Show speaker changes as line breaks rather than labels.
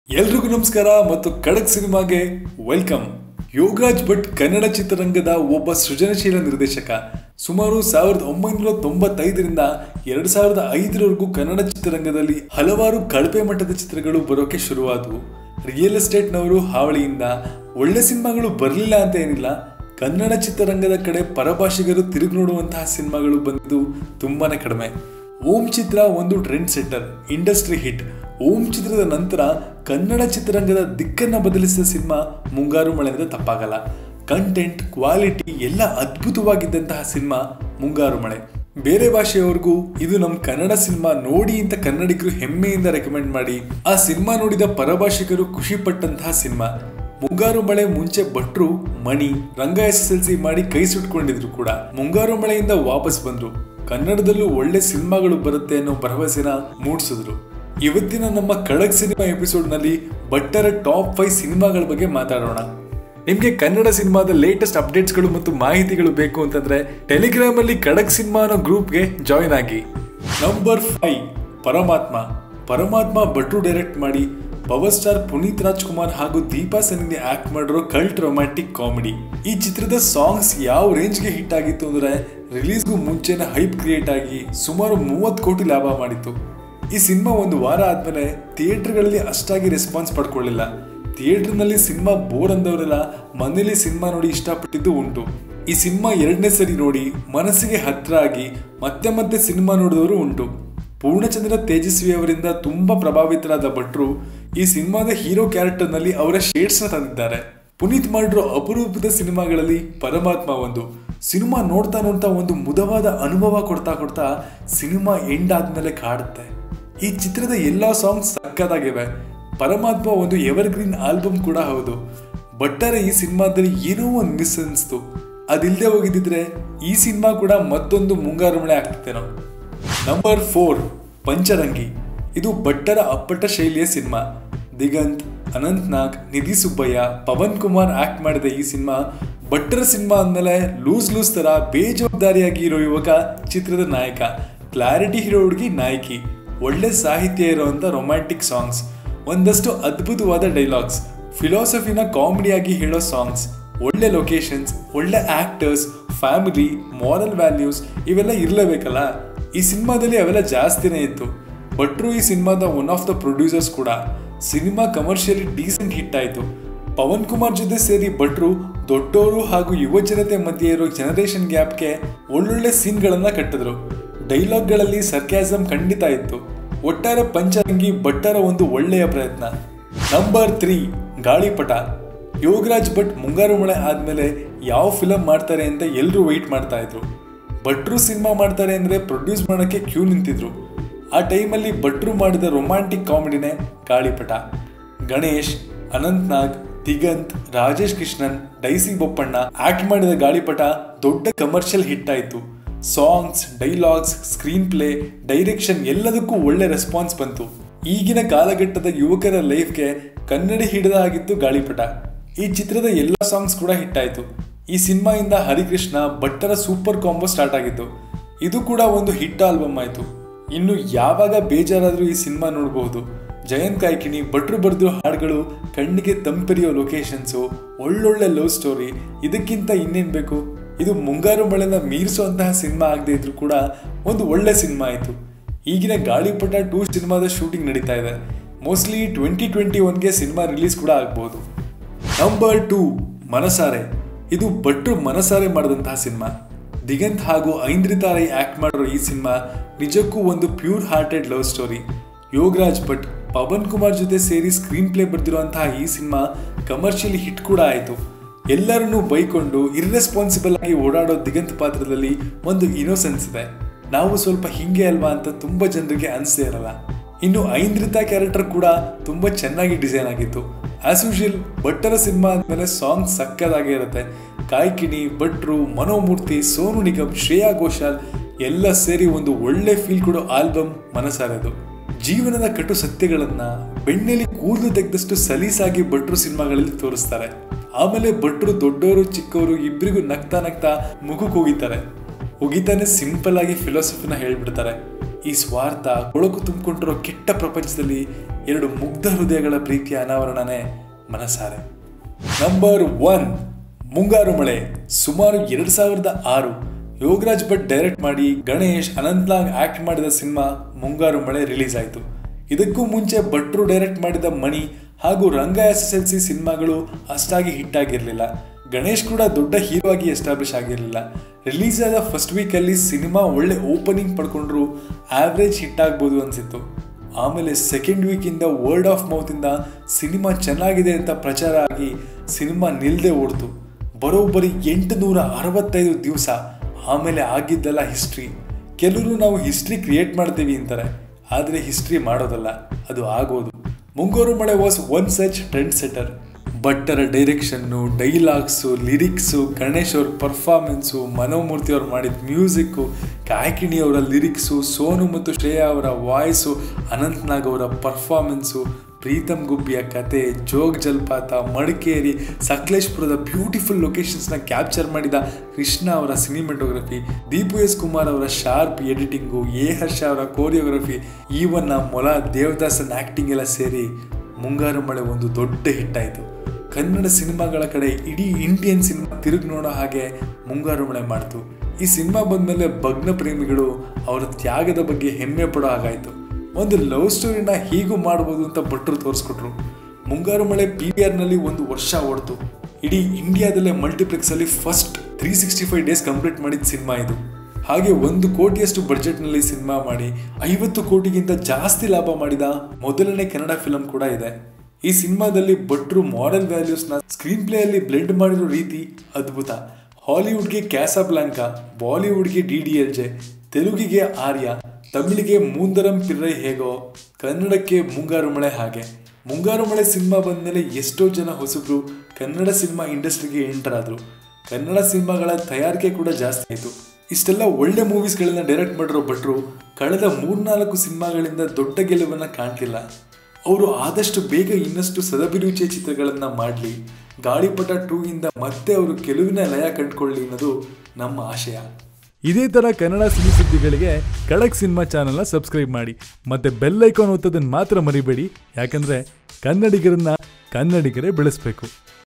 ಎಲ್ರಿಗೂ ನಮಸ್ಕಾರ ಮತ್ತು ಖಡಕ್ ಸಿನಿಮಾಗೆ ವೆಲ್ಕಮ್ ಯೋಗರಾಜ್ ಭಟ್ ಕನ್ನಡ ಚಿತ್ರರಂಗದ ಒಬ್ಬ ಸೃಜನಶೀಲ ನಿರ್ದೇಶಕ ಸುಮಾರು ಸಾವಿರದ ಒಂಬೈನೂರ ತೊಂಬತ್ತೈದರಿಂದ ಎರಡು ಸಾವಿರದ ಐದರವರೆಗೂ ಕನ್ನಡ ಚಿತ್ರರಂಗದಲ್ಲಿ ಹಲವಾರು ಕಳಪೆ ಮಟ್ಟದ ಚಿತ್ರಗಳು ಬರೋಕೆ ಶುರುವಾದವು ರಿಯಲ್ ಎಸ್ಟೇಟ್ನವರು ಹಾವಳಿಯಿಂದ ಒಳ್ಳೆ ಸಿನಿಮಾಗಳು ಬರಲಿಲ್ಲ ಅಂತ ಏನಿಲ್ಲ ಕನ್ನಡ ಚಿತ್ರರಂಗದ ಕಡೆ ಪರಭಾಷಿಗರು ತಿರುಗಿ ನೋಡುವಂತಹ ಸಿನಿಮಾಗಳು ಬಂದಿದ್ದು ತುಂಬಾನೇ ಕಡಿಮೆ ಓಂ ಚಿತ್ರ ಒಂದು trend setter industry hit Om ಚಿತ್ರದ ನಂತರ ಕನ್ನಡ ಚಿತ್ರರಂಗದ ದಿಕ್ಕನ್ನ ಬದಲಿಸಿದ ಸಿನಿಮಾ ಮುಂಗಾರು ಮಳೆ ಅಂದರೆ ತಪ್ಪಾಗಲ್ಲ ಕಂಟೆಂಟ್ ಕ್ವಾಲಿಟಿ ಎಲ್ಲ ಅದ್ಭುತವಾಗಿದ್ದಂತಹ ಸಿನಿಮಾ ಮುಂಗಾರು ಮಳೆ ಬೇರೆ ಭಾಷೆಯವರೆಗೂ ಇದು ನಮ್ಮ ಕನ್ನಡ ಸಿನಿಮಾ ನೋಡಿ ಅಂತ ಕನ್ನಡಿಗರು ಹೆಮ್ಮೆಯಿಂದ ರೆಕಮೆಂಡ್ ಮಾಡಿ ಆ ಸಿನಿಮಾ ನೋಡಿದ ಪರಭಾಷಿಕರು ಖುಷಿ ಪಟ್ಟಂತಹ ಸಿನಿಮಾ ಮುಂಗಾರು ಮಳೆ ಮುಂಚೆ ಭಟ್ರು Mani Ranga S S L C ಮಾಡಿ ಕೈ ಸುಟ್ಕೊಂಡಿದ್ರು ಕೂಡ ಮುಂಗಾರು ಮಳೆಯಿಂದ ವಾಪಸ್ ಬಂದ್ರು ಕನ್ನಡದಲ್ಲೂ ಒಳ್ಳೆ ಸಿನಿಮಾಗಳು ಬರುತ್ತೆ ಅನ್ನೋ ಭರವಸೆನ ಮೂಡಿಸಿದ್ರು ಇವತ್ತಿನ ನಮ್ಮ ಖಡಕ್ ಸಿನಿಮಾ ಎಪಿಸೋಡ್ ನಲ್ಲಿ ಭಟ್ಟರ ಟಾಪ್ ಫೈವ್ ಸಿನಿಮಾಗಳ ಬಗ್ಗೆ ಮಾತಾಡೋಣ ನಿಮ್ಗೆ ಕನ್ನಡ ಸಿನಿಮಾದ ಲೇಟೆಸ್ಟ್ ಅಪ್ಡೇಟ್ಸ್ಗಳು ಮತ್ತು ಮಾಹಿತಿಗಳು ಬೇಕು ಅಂತಂದ್ರೆ ಟೆಲಿಗ್ರಾಮ್ ಅಲ್ಲಿ ಖಡಕ್ ಸಿನಿಮಾ ಅನ್ನೋ ಗ್ರೂಪ್ಗೆ ಜಾಯಿನ್ ಆಗಿ ನಂಬರ್ ಫೈವ್ ಪರಮಾತ್ಮ ಪರಮಾತ್ಮ ಭಟ್ರು ಡೈರೆಕ್ಟ್ ಮಾಡಿ ಪವರ್ ಸ್ಟಾರ್ ಪುನೀತ್ ರಾಜ್ಕುಮಾರ್ ಹಾಗೂ ದೀಪಾ ಸನ್ನಿಧಿ ಆಕ್ಟ್ ಮಾಡಿರೋ ಕಲ್ಟ್ ರೊಮ್ಯಾಂಟಿಕ್ ಕಾಮಿಡಿ ಈ ಚಿತ್ರದ ಸಾಂಗ್ಸ್ ಯಾವ ರೇಂಜ್ಗೆ ಹಿಟ್ ಆಗಿತ್ತು ಅಂದ್ರೆ ರಿಲೀಸ್ಗೂ ಮುಂಚೆನೆ ಹೈಪ್ ಕ್ರಿಯೇಟ್ ಆಗಿ ಸುಮಾರು ಮೂವತ್ತು ಕೋಟಿ ಲಾಭ ಮಾಡಿತ್ತು ಈ ಸಿನಿಮಾ ಒಂದು ವಾರ ಆದ್ಮೇಲೆ ಥಿಯೇಟರ್ಗಳಲ್ಲಿ ಅಷ್ಟಾಗಿ ರೆಸ್ಪಾನ್ಸ್ ಪಡ್ಕೊಳ್ಳಿಲ್ಲ ಥಿಯೇಟರ್ನಲ್ಲಿ ಸಿನಿಮಾ ಬೋರ್ ಅಂದವರೆಲ್ಲ ಮನೇಲಿ ಸಿನಿಮಾ ನೋಡಿ ಇಷ್ಟಪಟ್ಟಿದ್ದು ಉಂಟು ಈ ಸಿನಿಮಾ ಎರಡನೇ ಸರಿ ನೋಡಿ ಮನಸ್ಸಿಗೆ ಹತ್ರ ಆಗಿ ಮತ್ತೆ ಮತ್ತೆ ಸಿನಿಮಾ ನೋಡಿದವರು ಉಂಟು ಪೂರ್ಣಚಂದ್ರ ತೇಜಸ್ವಿ ಅವರಿಂದ ತುಂಬಾ ಪ್ರಭಾವಿತರಾದ ಭಟ್ರು ಈ ಸಿನಿಮಾದ ಹೀರೋ ಕ್ಯಾರೆಕ್ಟರ್ನಲ್ಲಿ ಅವರ ಶೇಡ್ಸ್ನ ತಂದಿದ್ದಾರೆ ಪುನೀತ್ ಮಾಡಿರೋ ಅಪರೂಪದ ಸಿನಿಮಾಗಳಲ್ಲಿ ಪರಮಾತ್ಮ ಒಂದು ಸಿನಿಮಾ ನೋಡ್ತಾ ನೋಡ್ತಾ ಒಂದು ಮುದವಾದ ಅನುಭವ ಕೊಡ್ತಾ ಕೊಡ್ತಾ ಸಿನಿಮಾ ಎಂಡ್ ಆದ್ಮೇಲೆ ಕಾಡುತ್ತೆ ಈ ಚಿತ್ರದ ಎಲ್ಲಾ ಸಾಂಗ್ಸ್ ಸಕ್ಕತ್ತಾಗಿವೆ ಪರಮಾತ್ಮ ಒಂದು ಎವರ್ಗ್ರೀನ್ ಆಲ್ಬಮ್ ಕೂಡ ಹೌದು ಬಟ್ಟರೆ ಈ ಸಿನಿಮಾದಲ್ಲಿ ಏನೋ ಒಂದು ಮಿಸ್ ಅನಿಸ್ತು ಅದಿಲ್ಲದೆ ಹೋಗಿದ್ದಿದ್ರೆ ಈ ಸಿನಿಮಾ ಕೂಡ ಮತ್ತೊಂದು ಮುಂಗಾರು ಮಳೆ ಆಗ್ತಿತ್ತೇನೋ ನಂಬರ್ ಫೋರ್ ಪಂಚರಂಗಿ ಇದು ಭಟ್ಟರ ಅಪ್ಪಟ ಶೈಲಿಯ ಸಿನಿಮಾ ದಿಗಂತ್ ಅನಂತ್ ನಾಗ್ ನಿಧಿ ಸುಬ್ಬಯ್ಯ ಪವನ್ ಕುಮಾರ್ ಆಕ್ಟ್ ಮಾಡಿದ ಈ ಸಿನಿಮಾ ಭಟ್ಟರ ಸಿನಿಮಾ ಅಂದಮೇಲೆ ಲೂಸ್ ಲೂಸ್ ತರ ಬೇಜವಾಬ್ದಾರಿಯಾಗಿ ಇರೋ ಯುವಕ ಚಿತ್ರದ ನಾಯಕ ಕ್ಲಾರಿಟಿ ಹೀರೋ ಹುಡುಗಿ ನಾಯಕಿ ಒಳ್ಳೆ ಸಾಹಿತ್ಯ ಇರುವಂತ ರೊಮ್ಯಾಂಟಿಕ್ ಸಾಂಗ್ಸ್ ಒಂದಷ್ಟು ಅದ್ಭುತವಾದ ಡೈಲಾಗ್ಸ್ ಫಿಲಾಸಫಿನ ಕಾಮಿಡಿಯಾಗಿ ಹೇಳೋ ಸಾಂಗ್ಸ್ ಒಳ್ಳೆ ಲೊಕೇಶನ್ಸ್ ಒಳ್ಳೆ ಆಕ್ಟರ್ಸ್ ಫ್ಯಾಮಿಲಿ ಮಾರಲ್ ವ್ಯಾಲ್ಯೂಸ್ ಇವೆಲ್ಲ ಇರಲೇಬೇಕಲ್ಲ ಈ ಸಿನಿಮಾದಲ್ಲಿ ಅವೆಲ್ಲ ಜಾಸ್ತಿನೇ ಇತ್ತು ಭಟ್ರು ಈ ಸಿನಿಮಾದ ಒನ್ ಆಫ್ ದ ಪ್ರೊಡ್ಯೂಸರ್ಸ್ ಕೂಡ ಸಿನಿಮಾ ಕಮರ್ಷಿಯಲಿ ಡೀಸೆಂಟ್ ಹಿಟ್ ಆಯಿತು ಪವನ್ ಕುಮಾರ್ ಜೊತೆ ಸೇರಿ ಭಟ್ರು ದೊಡ್ಡವರು ಹಾಗೂ ಯುವ ಜನತೆ ಮಧ್ಯೆ ಇರೋ ಜನರೇಷನ್ ಗ್ಯಾಪ್ಗೆ ಒಳ್ಳೊಳ್ಳೆ ಸೀನ್ಗಳನ್ನ ಕಟ್ಟಿದ್ರು ಡೈಲಾಗ್ಗಳಲ್ಲಿ ಸರ್ಕ್ಯಾಸಮ್ ಖಂಡಿತ ಇತ್ತು ಒಟ್ಟಾರೆ ಪಂಚರಂಗಿ ಭಟ್ಟರ ಒಂದು ಒಳ್ಳೆಯ ಪ್ರಯತ್ನ ನಂಬರ್ ತ್ರೀ ಗಾಳಿಪಟ ಯೋಗರಾಜ್ ಭಟ್ ಮುಂಗಾರು ಮಳೆ ಆದ್ಮೇಲೆ ಯಾವ ಫಿಲಮ್ ಮಾಡ್ತಾರೆ ಅಂತ ಎಲ್ಲರೂ ವೆಯ್ಟ್ ಮಾಡ್ತಾ ಇದ್ರು ಭಟ್ರು ಸಿನಿಮಾ ಮಾಡ್ತಾರೆ ಅಂದ್ರೆ ಪ್ರೊಡ್ಯೂಸ್ ಮಾಡೋಕ್ಕೆ ಕ್ಯೂ ನಿಂತಿದ್ರು ಆ ಟೈಮಲ್ಲಿ ಭಟ್ರು ಮಾಡಿದ ರೊಮ್ಯಾಂಟಿಕ್ ಕಾಮಿಡಿನೇ ಗಾಳಿಪಟ ಗಣೇಶ್ ಅನಂತ್ ನಾಗ್ ದಿಗಂತ್ ರಾಜೇಶ್ ಕೃಷ್ಣನ್ ಡೈಸಿ ಬೊಪ್ಪಣ್ಣ ಆಕ್ಟ್ ಮಾಡಿದ ಗಾಳಿಪಟ ದೊಡ್ಡ ಕಮರ್ಷಿಯಲ್ ಹಿಟ್ ಆಯಿತು songs dialogues screenplay direction ಎಲ್ಲದಕ್ಕೂ ಒಳ್ಳೆ ರೆಸ್ಪಾನ್ಸ್ ಬಂತು ಈಗಿನ ಕಾಲಘಟ್ಟದ ಯುವಕರ ಲೈಫ್ಗೆ ಕನ್ನಡಿ ಹಿಡಿದ ಆಗಿತ್ತು ಗಾಳಿಪಟ ಈ ಚಿತ್ರದ ಎಲ್ಲ ಸಾಂಗ್ಸ್ ಕೂಡ ಹಿಟ್ ಆಯಿತು ಈ ಸಿನಿಮಾಯಿಂದ ಹರಿಕೃಷ್ಣ ಭಟ್ಟರ ಸೂಪರ್ ಕಾಂಬೋ ಸ್ಟಾರ್ಟ್ ಆಗಿತ್ತು ಇದು ಕೂಡ ಒಂದು ಹಿಟ್ ಆಲ್ಬಮ್ ಆಯಿತು ಇನ್ನು ಯಾವಾಗ ಬೇಜಾರಾದರೂ ಈ ಸಿನಿಮಾ ನೋಡಬಹುದು ಜಯಂತ್ ಕಾಯ್ಕಿಣಿ ಭಟ್ರು ಬರೆದು ಹಾಡುಗಳು ಕಣ್ಣಿಗೆ ತಂಪೆರಿಯೋ ಲೊಕೇಶನ್ಸು ಒಳ್ಳೊಳ್ಳೆ ಲವ್ ಸ್ಟೋರಿ ಇದಕ್ಕಿಂತ ಇನ್ನೇನು ಬೇಕು ಇದು ಮುಂಗಾರು ಮಳೆನ ಮೀರಿಸುವಂತಹ ಸಿನಿಮಾ ಆಗದೆ ಇದ್ರೂ ಕೂಡ ಒಂದು ಒಳ್ಳೆ ಸಿನಿಮಾ ಆಯಿತು ಈಗಿನ ಗಾಳಿಪಟ ಟೂ ಸಿನಿಮಾದ ಶೂಟಿಂಗ್ ನಡೀತಾ ಇದೆ ಮೋಸ್ಟ್ಲಿ ಟ್ವೆಂಟಿ ಟ್ವೆಂಟಿ ಒನ್ಗೆ ಸಿನಿಮಾ ರಿಲೀಸ್ ಕೂಡ ಆಗ್ಬೋದು ನಂಬರ್ ಟೂ ಮನಸಾರೆ ಇದು ಭಟ್ರು ಮನಸಾರೆ ಮಾಡಿದಂತಹ ಸಿನಿಮಾ ದಿಗಂತ್ ಹಾಗೂ ಐಂದ್ರಿತಾ ರೈ ಆಕ್ಟ್ ಮಾಡಿರೋ ಈ ಸಿನಿಮಾ ನಿಜಕ್ಕೂ ಒಂದು pure hearted love story Yograj Bhat Pavan Kumar ಜೊತೆ ಸೇರಿ ಸ್ಕ್ರೀನ್ ಪ್ಲೇ ಬರೆದಿರುವಂತಹ ಈ ಸಿನಿಮಾ ಕಮರ್ಷಿಯಲಿ ಹಿಟ್ ಕೂಡ ಆಯಿತು ಎಲ್ಲರನ್ನೂ ಬೈಕೊಂಡು ಇರ್ರೆಸ್ಪಾನ್ಸಿಬಲ್ ಆಗಿ ಓಡಾಡೋ ದಿಗಂತ್ ಪಾತ್ರದಲ್ಲಿ ಒಂದು ಇನೋಸೆನ್ಸ್ ಇದೆ ನಾವು ಸ್ವಲ್ಪ ಹಿಂಗೆ ಅಲ್ವಾ ಅಂತ ತುಂಬ ಜನರಿಗೆ ಅನಿಸೇ ಇರಲ್ಲ ಇನ್ನು ಐಂದ್ರಿತಾ ಕ್ಯಾರೆಕ್ಟರ್ ಕೂಡ ತುಂಬ ಚೆನ್ನಾಗಿ ಡಿಸೈನ್ ಆಗಿತ್ತು ಆಸ್ ಯೂಶುವಲ್ ಭಟ್ಟರ ಸಿನಿಮಾ ಅಂದಮೇಲೆ ಸಾಂಗ್ ಸಕ್ಕದಾಗೇ ಇರುತ್ತೆ ಕಾಯ್ಕಿಣಿ ಭಟ್ರು ಮನೋಮೂರ್ತಿ ಸೋನು ನಿಗಮ್ ಶ್ರೇಯಾ ಘೋಷಾಲ್ ಎಲ್ಲ ಸೇರಿ ಒಂದು ಒಳ್ಳೆ ಫೀಲ್ ಕೊಡೋ ಆಲ್ಬಮ್ ಮನಸಾರದು ಜೀವನದ ಕಟು ಸತ್ಯಗಳನ್ನ ಬೆಣ್ಣೆಲಿ ಕೂದಲು ತೆಗೆದಷ್ಟು ಸಲೀಸಾಗಿ ಭಟ್ರು ಸಿನಿಮಾಗಳಲ್ಲಿ ತೋರಿಸ್ತಾರೆ ಆಮೇಲೆ ಭಟ್ರು ದೊಡ್ಡವರು ಚಿಕ್ಕವರು ಇಬ್ಬರಿಗೂ ನಗ್ತಾ ನಗ್ತಾ ಮುಖಕ್ಕೆ ಹೋಗಿತಾರೆ ಹೋಗಿತಾನೆ ಸಿಂಪಲ್ ಆಗಿ ಫಿಲಾಸಫಿನ ಹೇಳ್ಬಿಡ್ತಾರೆ ಈ ಸ್ವಾರ್ಥ ಕೊಳಕು ತುಂಬಿಕೊಂಡಿರೋ ಕೆಟ್ಟ ಪ್ರಪಂಚದಲ್ಲಿ ಎರಡು ಮುಗ್ಧ ಹೃದಯಗಳ ಪ್ರೀತಿಯ ಅನಾವರಣನೇ ಮನಸಾರೆ ನಂಬರ್ ಒನ್ ಮುಂಗಾರು ಮಳೆ ಸುಮಾರು ಎರಡು ಸಾವಿರದ ಆರು ಯೋಗರಾಜ್ ಭಟ್ ಡೈರೆಕ್ಟ್ ಮಾಡಿ ಗಣೇಶ್ ಅನಂತ್ನಾಗ್ ಆಕ್ಟ್ ಮಾಡಿದ ಸಿನಿಮಾ ಮುಂಗಾರು ಮಳೆ ರಿಲೀಸ್ ಆಯಿತು ಇದಕ್ಕೂ ಮುಂಚೆ ಭಟ್ರು ಡೈರೆಕ್ಟ್ ಮಾಡಿದ ಮಣಿ ಹಾಗೂ Ranga S S L C ಸಿನಿಮಾಗಳು ಅಷ್ಟಾಗಿ ಹಿಟ್ ಆಗಿರಲಿಲ್ಲ ಗಣೇಶ್ ಕೂಡ ದೊಡ್ಡ ಹೀರೋ ಆಗಿ ಎಸ್ಟಾಬ್ಲಿಷ್ ಆಗಿರಲಿಲ್ಲ ರಿಲೀಸ್ ಆದ ಫಸ್ಟ್ ವೀಕಲ್ಲಿ ಸಿನಿಮಾ ಒಳ್ಳೆ ಓಪನಿಂಗ್ ಪಡ್ಕೊಂಡ್ರು ಆವ್ರೇಜ್ ಹಿಟ್ ಆಗ್ಬೋದು ಅನಿಸಿತ್ತು ಆಮೇಲೆ ಸೆಕೆಂಡ್ ವೀಕಿಂದ ವರ್ಡ್ ಆಫ್ ಮೌತಿಂದ ಸಿನಿಮಾ ಚೆನ್ನಾಗಿದೆ ಅಂತ ಪ್ರಚಾರ ಆಗಿ ಸಿನಿಮಾ ನಿಲ್ಲದೆ ಓಡ್ತು ಬರೋಬ್ಬರಿ ಎಂಟು ನೂರ ಅರವತ್ತೈದು ದಿವಸ ಆಮೇಲೆ ಆಗಿದ್ದೆಲ್ಲ ಹಿಸ್ಟ್ರಿ ಕೆಲವರು ನಾವು ಹಿಸ್ಟ್ರಿ ಕ್ರಿಯೇಟ್ ಮಾಡ್ತೀವಿ ಅಂತಾರೆ ಆದರೆ ಹಿಸ್ಟ್ರಿ ಮಾಡೋದಲ್ಲ ಅದು ಆಗೋದು Mungaru Male was one such trend setter ಭಟ್ಟರ ಡೈರೆಕ್ಷನ್ನು ಡೈಲಾಗ್ಸು ಲಿರಿಕ್ಸು ಗಣೇಶ್ ಅವ್ರ ಪರ್ಫಾರ್ಮೆನ್ಸು ಮನೋಮೂರ್ತಿ ಅವ್ರು ಮಾಡಿದ ಮ್ಯೂಸಿಕ್ಕು ಕಾಯ್ಕಿಣಿ ಅವರ ಲಿರಿಕ್ಸು ಸೋನು ಮತ್ತು ಶ್ರೇಯಾ ಅವರ ವಾಯ್ಸು ಅನಂತ್ನಾಗ್ ಅವರ ಪರ್ಫಾರ್ಮೆನ್ಸು ಪ್ರೀತಮ್ ಗುಬ್ಬಿಯ ಕತೆ ಜೋಗ್ ಜಲಪಾತ ಮಡಿಕೇರಿ ಸಕಲೇಶ್ಪುರದ ಬ್ಯೂಟಿಫುಲ್ ಲೊಕೇಶನ್ಸ್ನ ಕ್ಯಾಪ್ಚರ್ ಮಾಡಿದ ಕೃಷ್ಣ ಅವರ ಸಿನಿಮಾಟೋಗ್ರಫಿ ದೀಪು ಎಸ್ ಕುಮಾರ್ ಅವರ ಶಾರ್ಪ್ ಎಡಿಟಿಂಗು ಎ ಹರ್ಷ ಅವರ ಕೋರಿಯೋಗ್ರಫಿ ಈವನ್ನ ಮೊಲ ದೇವದಾಸನ್ ಆ್ಯಕ್ಟಿಂಗ್ ಎಲ್ಲ ಸೇರಿ ಮುಂಗಾರು ಮಳೆ ಒಂದು ದೊಡ್ಡ ಹಿಟ್ ಆಯಿತು ಕನ್ನಡ ಸಿನಿಮಾಗಳ ಕಡೆ ಇಡೀ ಇಂಡಿಯನ್ ಸಿನಿಮಾ ತಿರುಗಿ ನೋಡೋ ಹಾಗೆ ಮುಂಗಾರು ಮಳೆ ಮಾಡ್ತು ಈ ಸಿನಿಮಾ ಬಂದಮೇಲೆ ಭಗ್ನ ಪ್ರೇಮಿಗಳು ಅವರ ತ್ಯಾಗದ ಬಗ್ಗೆ ಹೆಮ್ಮೆ ಪಡೋ ಹಾಗಾಯಿತು ಒಂದು ಲವ್ ಸ್ಟೋರಿನ ಹೀಗೂ ಮಾಡ್ಬೋದು ಅಂತ ಭಟ್ರು ತೋರಿಸ್ಕೊಟ್ರು ಮುಂಗಾರು ಮಳೆ ಪಿ ವಿ ಆರ್ನಲ್ಲಿ ಒಂದು ವರ್ಷ ಓಡ್ತು ಇಡೀ ಇಂಡಿಯಾದಲ್ಲೇ ಮಲ್ಟಿಪ್ಲೆಕ್ಸಲ್ಲಿ first three sixty five days complete ಮಾಡಿದ ಸಿನಿಮಾ ಇದು ಹಾಗೆ ಒಂದು ಕೋಟಿಯಷ್ಟು ಬಡ್ಜೆಟ್ನಲ್ಲಿ ಸಿನಿಮಾ ಮಾಡಿ ಐವತ್ತು ಕೋಟಿಗಿಂತ ಜಾಸ್ತಿ ಲಾಭ ಮಾಡಿದ ಮೊದಲನೇ ಕನ್ನಡ ಫಿಲಂ ಕೂಡ ಇದೆ ಈ ಸಿನಿಮಾದಲ್ಲಿ ಭಟ್ರು ಮಾರಲ್ ವ್ಯಾಲ್ಯೂಸ್ನ ಸ್ಕ್ರೀನ್ ಪ್ಲೇಯಲ್ಲಿ ಬ್ಲೆಂಡ್ ಮಾಡಿರೋ ರೀತಿ ಅದ್ಭುತ ಹಾಲಿವುಡ್ಗೆ ಕ್ಯಾಸಾಬ್ಲಾಂಕಾ ಬಾಲಿವುಡ್ಗೆ ಡಿ ಡಿ ಎಲ್ ಜೆ ತೆಲುಗಿಗೆ ಆರ್ಯ ತಮಿಳಿಗೆ ಮೂಂದರಂ ಪಿರ್ರೈ ಹೇಗೋ ಕನ್ನಡಕ್ಕೆ ಮುಂಗಾರು ಮಳೆ ಹಾಗೆ ಮುಂಗಾರು ಮಳೆ ಸಿನಿಮಾ ಬಂದಮೇಲೆ ಎಷ್ಟೋ ಜನ ಹೊಸಬ್ರು ಕನ್ನಡ ಸಿನಿಮಾ ಇಂಡಸ್ಟ್ರಿಗೆ ಎಂಟರ್ ಆದರು ಕನ್ನಡ ಸಿನಿಮಾಗಳ ತಯಾರಿಕೆ ಕೂಡ ಜಾಸ್ತಿ ಆಯಿತು ಇಷ್ಟೆಲ್ಲ ಒಳ್ಳೆ ಮೂವೀಸ್ಗಳನ್ನ ಡೈರೆಕ್ಟ್ ಮಾಡಿರೋ ಭಟ್ರು ಕಳೆದ ಮೂರ್ನಾಲ್ಕು ಸಿನಿಮಾಗಳಿಂದ ದೊಡ್ಡ ಗೆಲುವನ್ನು ಕಾಣ್ತಿಲ್ಲ ಅವರು ಆದಷ್ಟು ಬೇಗ ಇನ್ನಷ್ಟು ಸದಭಿರುಚಿಯ ಚಿತ್ರಗಳನ್ನು ಮಾಡಲಿ ಗಾಳಿಪಟ ಟೂ ಇಂದ ಮತ್ತೆ ಅವರು ಗೆಲುವಿನ ಲಯ ಕಂಡುಕೊಳ್ಳಿ ಅನ್ನೋದು ನಮ್ಮ ಆಶಯ
ಇದೇ ಥರ ಕನ್ನಡ ಸಿನಿ ಸುದ್ದಿಗಳಿಗೆ ಖಡಕ್ ಸಿನಿಮಾ ಚಾನಲ್ನ ಸಬ್ಸ್ಕ್ರೈಬ್ ಮಾಡಿ ಮತ್ತೆ ಬೆಲ್ ಐಕಾನ್ ಒತ್ತೋದನ್ನು ಮಾತ್ರ ಮರಿಬೇಡಿ ಯಾಕಂದರೆ ಕನ್ನಡಿಗರನ್ನ ಕನ್ನಡಿಗರೇ ಬೆಳೆಸಬೇಕು